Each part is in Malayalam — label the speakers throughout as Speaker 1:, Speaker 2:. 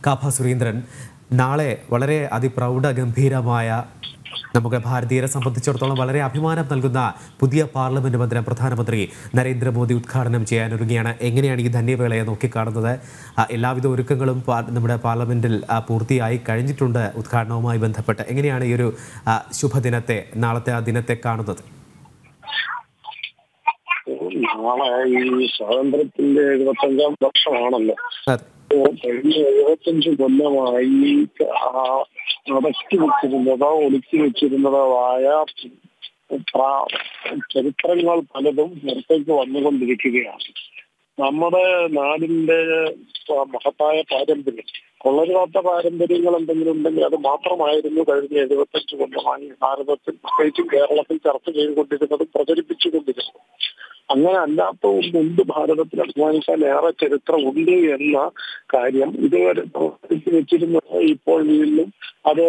Speaker 1: കാഭ സുരേന്ദ്രൻ നാളെ വളരെ അതിപ്രൗഢ ഗംഭീരമായ നമുക്ക് ഭാരതീയരെ സംബന്ധിച്ചിടത്തോളം വളരെ അഭിമാനം നൽകുന്ന പുതിയ പാർലമെന്റ് മന്ദിരം പ്രധാനമന്ത്രി നരേന്ദ്രമോദി ഉദ്ഘാടനം ചെയ്യാനൊരുങ്ങിയാണ് എങ്ങനെയാണ് ഈ ധന്യവേളയെ നോക്കിക്കാണുന്നത് ആ, എല്ലാവിധ ഒരുക്കങ്ങളും പാ- നമ്മുടെ പാർലമെന്റിൽ ആ, പൂർത്തിയായി കഴിഞ്ഞിട്ടുണ്ട് ഉദ്ഘാടനവുമായി ബന്ധപ്പെട്ട് എങ്ങനെയാണ് ഈ ഒരു ആ, ശുഭദിനത്തെ നാളത്തെ ആ ദിനത്തെ കാണുന്നത്
Speaker 2: നാളെ ഈ സ്വാതന്ത്ര്യത്തിന്റെ എഴുപത്തഞ്ചാം വർഷമാണല്ലോ
Speaker 1: അതെ
Speaker 2: അപ്പോ കഴിഞ്ഞ എഴുപത്തഞ്ച് കൊല്ലമായി ആ അടക്കി വെച്ചിരുന്നതോ ഒടുക്കി വെച്ചിരുന്നതോ ആയ പ്ര- ചരിത്രങ്ങൾ പലതും പുറത്തേക്ക് വന്നുകൊണ്ടിരിക്കുകയാണ് നമ്മുടെ നാടിന്റെ മഹത്തായ പാരമ്പര്യം കൊള്ളരുതാത്ത പാരമ്പര്യങ്ങൾ എന്തെങ്കിലും ഉണ്ടെങ്കിൽ അത് മാത്രമായിരുന്നു കഴിഞ്ഞ എഴുപത്തഞ്ച് കൊല്ലമായി ഭാരതത്തിൽ പ്രത്യേകിച്ചും കേരളത്തിൽ ചർച്ച ചെയ്തുകൊണ്ടിരുന്നതും പ്രചരിപ്പിച്ചുകൊണ്ടിരുന്നതും അങ്ങനെ അല്ലാത്ത മുൻപ് ഭാരതത്തിൽ അഭിമാനിക്കാൻ ഏറെ ചരിത്രം ഉണ്ട് എന്ന കാര്യം ഇതുവരെ പ്രവർത്തിച്ചു വെച്ചിരുന്നത് ഇപ്പോൾ വീണ്ടും അത്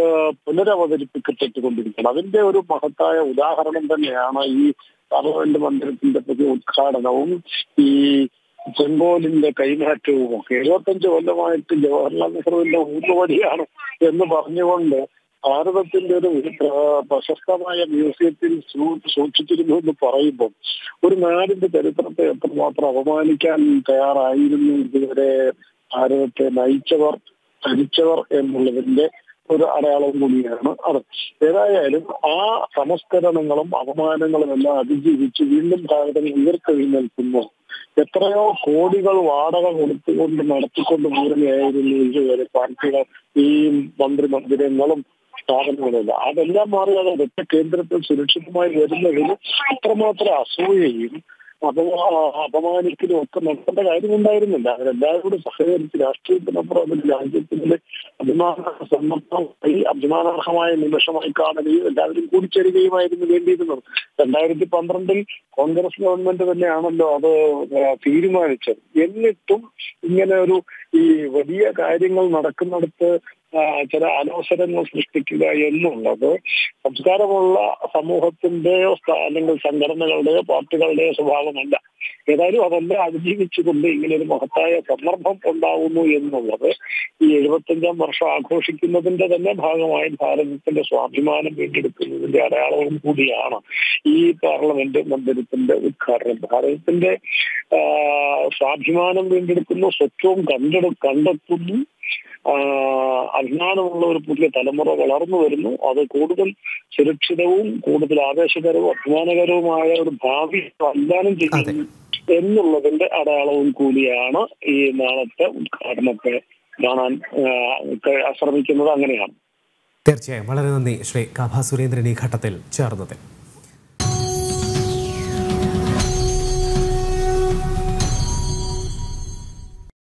Speaker 2: പുനരവതരിപ്പിക്കപ്പെട്ടുകൊണ്ടിരിക്കണം അതിന്റെ ഒരു മഹത്തായ ഉദാഹരണം തന്നെയാണ് ഈ പാർലമെന്റ് മന്ദിരത്തിന്റെ പുതിയ ഉദ്ഘാടനവും ഈ ചെങ്കോലിന്റെ കൈമാറ്റവും ഒക്കെ എഴുപത്തഞ്ച് കൊല്ലമായിട്ട് ജവഹർലാൽ നെഹ്റുവിന്റെ ഊന്നുവടിയാണ് എന്ന് പറഞ്ഞുകൊണ്ട് ഭാരതത്തിന്റെ ഒരു പ്ര- പ്രശസ്തമായ മ്യൂസിയത്തിൽ സൂ- സൂക്ഷിച്ചിരുന്നു എന്ന് പറയുമ്പോൾ ഒരു നാടിന്റെ ചരിത്രത്തെ എത്രമാത്രം അപമാനിക്കാൻ തയ്യാറായിരുന്നു ഇതുവരെ ഭാരതത്തെ നയിച്ചവർ ഭരിച്ചവർ എന്നുള്ളതിന്റെ ഒരു അടയാളം കൂടിയാണ് അത് ഏതായാലും ആ സംസ്കരണങ്ങളും അപമാനങ്ങളും എല്ലാം അതിജീവിച്ച് വീണ്ടും ഭാരതം ഉയർത്തെഴുന്നേൽക്കുന്നു എത്രയോ കോടികൾ വാടക കൊടുത്തുകൊണ്ട് നടത്തിക്കൊണ്ട് പോരുകയായിരുന്നു ഇതുവരെ പാർട്ടികൾ ഈ മന്ത്രി മന്ദിരങ്ങളും സ്ഥാപനങ്ങളുമില്ല അതെല്ലാം മാറി അത് ഒറ്റ കേന്ദ്രത്തിൽ സുരക്ഷിതമായി വരുന്നതിന് അത്രമാത്രം അസൂയയും അപമാ അപമാനിക്കലും ഒക്കെ നടത്തേണ്ട കാര്യമുണ്ടായിരുന്നില്ല അവരെല്ലാവരും കൂടി സഹകരിച്ച് രാഷ്ട്രീയത്തിനപ്പുറം അതിൽ രാജ്യത്തിന്റെ അഭിമാന സമ്മർദ്ദമായി അഭിമാനാർഹമായ നിമിഷമായി കാണുകയും എല്ലാവരും കൂടിച്ചേരുകയുമായിരുന്നു വേണ്ടിയിരുന്നത് രണ്ടായിരത്തി പന്ത്രണ്ടിൽ കോൺഗ്രസ് ഗവൺമെന്റ് തന്നെയാണല്ലോ അത് ഏഹ് തീരുമാനിച്ചത് എന്നിട്ടും ഇങ്ങനെ ഒരു ഈ വലിയ കാര്യങ്ങൾ നടക്കുന്നിടത്ത് ആ, ചില അനവസരങ്ങൾ സൃഷ്ടിക്കുക എന്നുള്ളത് സംസ്കാരമുള്ള സമൂഹത്തിന്റെയോ സ്ഥാ- അല്ലെങ്കിൽ സംഘടനകളുടെയോ പാർട്ടികളുടെയോ സ്വഭാവമല്ല ഏതായാലും അതെല്ലാം അതിജീവിച്ചുകൊണ്ട് ഇങ്ങനെ ഒരു മഹത്തായ സന്ദർഭം ഉണ്ടാവുന്നു എന്നുള്ളത് ഈ എഴുപത്തഞ്ചാം വർഷം ആഘോഷിക്കുന്നതിന്റെ തന്നെ ഭാഗമായി ഭാരതത്തിന്റെ സ്വാഭിമാനം വീണ്ടെടുക്കുന്നതിന്റെ അടയാളവും കൂടിയാണ് ഈ പാർലമെന്റ് മന്ദിരത്തിന്റെ ഉദ്ഘാടനം ഭാരതത്തിന്റെ ആ, സ്വാഭിമാനം വീണ്ടെടുക്കുന്നു സ്വത്വവും കണ്ടെടു കണ്ടെത്തുന്നു ആ, അഭിമാനമുള്ള ഒരു പുതിയ തലമുറ വളർന്നു വരുന്നു അത് കൂടുതൽ സുരക്ഷിതവും കൂടുതൽ ആവേശകരവും അഭിമാനകരവുമായ ഒരു ഭാവി വാഗ്ദാനം ചെയ്യുന്നു എന്നുള്ളതിന്റെ അടയാളവും കൂടിയാണ് ഈ നാളത്തെ ഉദ്ഘാടനത്തെ കാണാൻ ആ, ക- ശ്രമിക്കുന്നത് അങ്ങനെയാണ്
Speaker 1: തീർച്ചയായും വളരെ നന്ദി ശ്രീ കാഭ സുരേന്ദ്രൻ ഈ ഘട്ടത്തിൽ ചേർന്നതിൽ